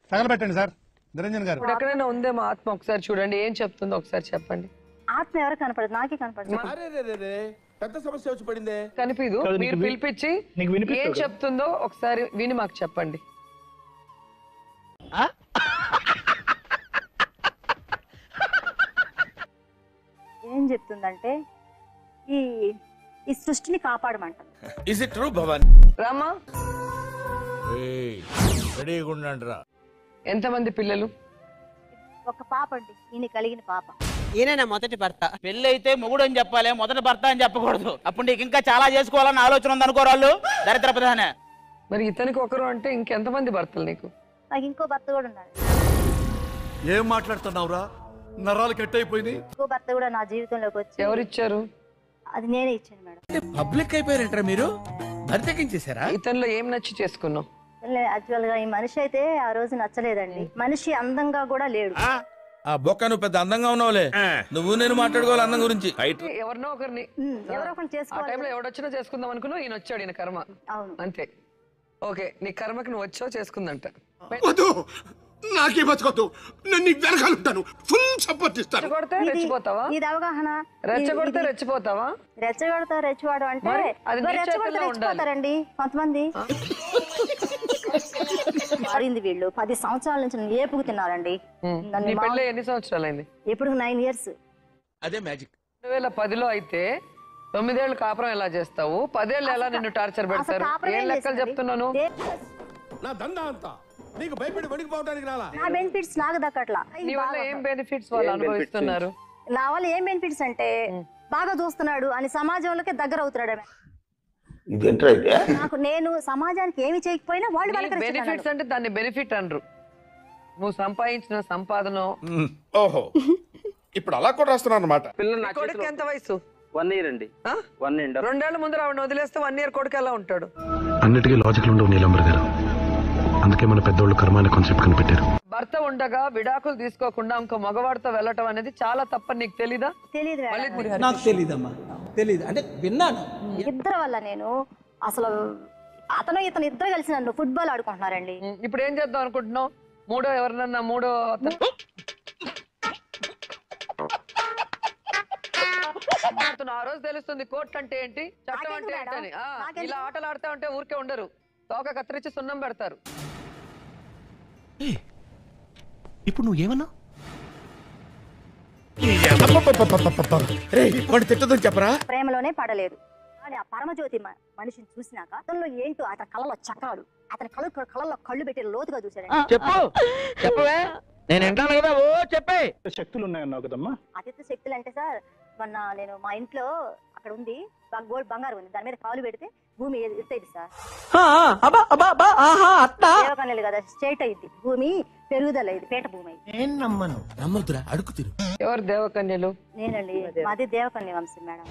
తగలబెట్టండి sir Niranjan గారు ఇప్పుడు ఎక్కడైనా ఉందేమో ఆత్మ ఒకసారి చూడండి ఏం చెప్తుందో ఒకసారి చెప్పండి ఆత్మ ఎవరు కనపడదు నాకే కనపడదు అరే రే రే రే పెద్ద సమస్య వచ్చి పడిందే కనిపిదు కాదు, మీరు నీకు వి- పిలిపించి నీకు వినిపిస్తుంది ఏం కదా? చెప్తుందో ఒకసారి విని మాకు చెప్పండి ఏం చెప్తుందంటే ఈ ఈ సృష్టిని కాపాడమంటుంది is it true Bhavani Rama రెడీగా ఉండండి రా ఎంతమంది పిల్లలు ఒక పాప అండి ఈయన కలిగిన పాప ఈయన నా మొదటి భర్త పెళ్లి అయితే మొగుడు అని చెప్పాలి మొదటి భర్త అని చెప్పకూడదు అప్పుడు నీకు ఇంకా చాలా చేసుకోవాలని ఆలోచన ఉంది అనుకోరు వాళ్ళు దరిద్ర ప్రధాన మరి ఇతనికి ఒకరు అంటే ఇంకెంతమంది భర్తలు నీకు నాకు ఇంకో భర్త కూడా ఉన్నాడు ఏం మాట్లాడుతున్నావురా నరాలు కట్ అయిపోయినాయి ఇంకో భర్త కూడా నా జీవితంలోకి వచ్చి ఎవరిచ్చారు అది నేనే ఇచ్చాను మేడం పబ్లిక్ అయిపోయారంటారా మీరు బరితెక్కించేశారా ఇతనిలో ఏం నచ్చి చేసుకున్నావు యాక్చువల్ గా ఈ మనిషి అయితే ఆ రోజు నచ్చలేదండి మనిషి అందంగా కూడా లేడు ఆ బొక్క నువ్వు పెద్ద అందంగా ఉన్నావులే నువ్వు నేను మాట్లాడుకోవాలి అందం గురించి ఎవరినో ఒకరిని ఉమ్, ఎవరో ఒకరిని ఆ చేసుకోవాలి టైంలో ఎవడొచ్చినా చేసుకుందాం అనుకున్నావు ఈయన వచ్చాడు ఈయన కర్మ అవును అంతే ఓకే నీ కర్మకి నువ్వు వచ్చావు చేసుకుందంట వద్దు నాకే బతకొద్దు నేను నీకు వెనకాలంటాను ఫుల్ సపోర్ట్ ఇస్తాను రెచ్చగొడితే ఇది- రెచ్చిపోతావా ఇది అవగాహన రెచ్చగొడితే ఇది- రెచ్చిపోతావా రెచ్చగొడతా రెచ్చవాడు అంటే మరి అది నీ మరి రెచ్చగొడితే చేతుల్లో ఉండాలి. రెచ్చిపోతారండి కొంతమంది మారింది వీళ్ళు పది సంవత్సరాల నుంచి నన్ను ఏపుకు తిన్నారండి నన్ను నీ మా- పెళ్ళి ఎన్ని సంవత్సరాలైంది ఇప్పుడు నైన్ ఇయర్స్ అదే మ్యాజిక్ రెండు వేల పదిలో అయితే తొమ్మిదేళ్ళు కాపురం ఎలా చేస్తావు పదేళ్ళు ఎలా నిన్ను టార్చర్ పెడతారు ఏం లెక్కలు చెప్తున్నాను నా దందా అంతా నీకు భయపడి వణికిపోవడానికి రాలా నా బెనిఫిట్స్ నాకు దక్కట్లా నీ వల్ల ఏం బెనిఫిట్స్ వాళ్ళు అనుభవిస్తున్నారు నా వల్ల ఏం బెనిఫిట్స్ అంటే బాగా చూస్తున్నాడు అని సమాజంలోకి దగ్గర అవుతున్నాడు ఆమె. నాకు నేను సమాజానికి ఏమి చేయకపోయినా వాళ్ళు బెనిఫిట్స్ పలకరిస్తున్నారు అంటే దాన్ని బెనిఫిట్ అనరు నువ్వు సంపాదించిన సంపాదన ఓహో ఇప్పుడు అలా కూడా రాస్తున్నాను అనమాట కొడుకు ఎంత వయసు వన్ ఇయర్ అండి ఆ? వన్ అండ్ రెండేళ్ల ముందు ఆవిడ వదిలేస్తే వన్ ఇయర్ కొడుకు ఎలా ఉంటాడు అన్నిటికీ లాజికల్ ఉండవు నీలంబర్ గారు అందుకే మన పెద్దోళ్ళు కర్మ అనే కాన్సెప్ట్ కనిపెట్టారు భర్త ఉండగా విడాకులు తీసుకోకుండా ఇంకో మగవాడితో వెళ్ళటం అనేది చాలా తప్పని నీకు తెలీదా తెలియదు మళ్ళీ మేడం. నాకు తెలీదమ్మా తెలీదు అంటే విన్నాను ఇద్దరు వల్ల నేను అసలు అతను ఇతను ఇద్దరు కలిసి నన్ను ఫుట్బాల్ ఆడుకుంటున్నారండి ఉం, ఇప్పుడు ఏం చేద్దాం అనుకుంటున్నావు మూడో ఎవరినన్నా మూడో అతను అతను ఆ రోజు తెలుస్తుంది కోర్టు అంటే ఏంటి చట్టం అంటే నాకెందుకు ఏంటని ఆ, మేడం? నాకెందుకు? ఇలా ఆటలు ఆడుతా ఉంటే ఊరికే ఉండరు తోక కత్తిరించి సున్నం పెడతారు ఇప్పుడు నువ్వు ఏమన్నా రే వాడు తిట్టదని చెప్పరా ప్రేమలోనే పడలేదు కానీ ఆ పరమజ్యోతి మ- మనిషిని చూసినాక అతనిలో ఏంటో అతని కళ్ళలో చక్రాలు అతని కళ్ళు కళ్ళలో కళ్ళు పెట్టి లోతుగా చూశారండి చెప్పు చెప్పవే నేను వింటాను కదా ఓ చెప్పే శక్తులు ఉన్నాయన్నావు కదమ్మా అతిథి శక్తులు అంటే సార్ మొన్న నేను మా ఇంట్లో అక్కడ ఉంది బ- గోల్డ్ బంగారం ఉంది దాని మీద కాలు పెడితే భూమి ఎ- ఎత్తైంది సార్ దేవకన్యలు కదా స్ట్రైట్ అయింది భూమి పెరుగుదల అయింది పేట భూమి అయింది నమ్మద్దురా అడుగు తిరు ఎవరు దేవకన్యలు నేనండి మాది దేవకన్య వంశం మేడం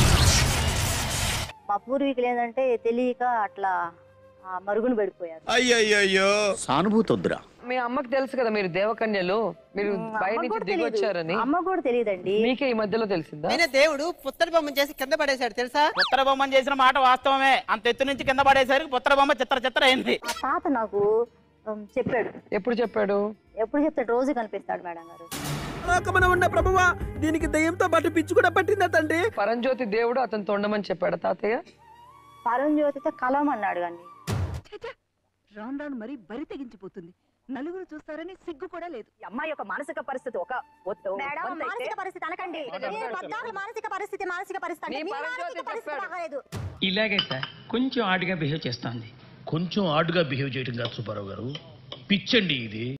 మా పూర్వీకులు ఏంటంటే తెలియక అట్లా ఆ, మరుగున పడిపోయారు అయ్యయ్యో సానుభూతి వద్దురా మీ అమ్మకి తెలుసు కదా మీరు దేవకన్యలు మీరు పై అమ్మ నుంచి కూడా దిగి తెలీదు. వచ్చారని అమ్మ కూడా తెలియదండి మీకే ఈ మధ్యలో తెలిసిందా ఆయన దేవుడు పుత్తడి బొమ్మ చేసి కింద పడేశాడు తెలుసా పుత్తడి బొమ్మ చేసిన మాట వాస్తవమే అంత ఎత్తు నుంచి కింద పడేసరికి పుత్తడి బొమ్మ చిత్ర చిత్ర అయింది మా తాత నాకు ఉమ్, చెప్పాడు ఎప్పుడు చెప్పాడు ఎప్పుడు చెప్తాడు రోజు కనిపిస్తాడు మేడం గారు ఉన్న ప్రభువా దీనికి దయ్యంతో పాటు పిచ్చి కూడా పట్టిందా తండ్రి పరంజ్యోతి దేవుడు అతను తొండమని చెప్పాడు తాతయ్య పరంజ్యోతితో కలవమన్నాడు కానీ రాను రాను మరీ బరి తెగించిపోతుంది నలుగురు చూస్తారని సిగ్గు కూడా లేదు ఈ అమ్మాయి యొక్క మానసిక పరిస్థితి ఒక ఒత్తు- మేడం వంద అయితే మానసిక పరిస్థితి అనకండి నేను పద్నాలుగు మానసిక పరిస్థితి మానసిక పరిస్థితి అంటే నీ మీ పరంజ్యోతి మానసిక పరిస్థితి చెప్పాడు. బాగాలేదు ఇలాగే సార్ కొంచెం ఆడుగా బిహేవ్ చేస్తోంది కొంచెం ఆడుగా బిహేవ్ చేయడం కాదు సుబ్బారావు గారు పిచ్చండి ఇది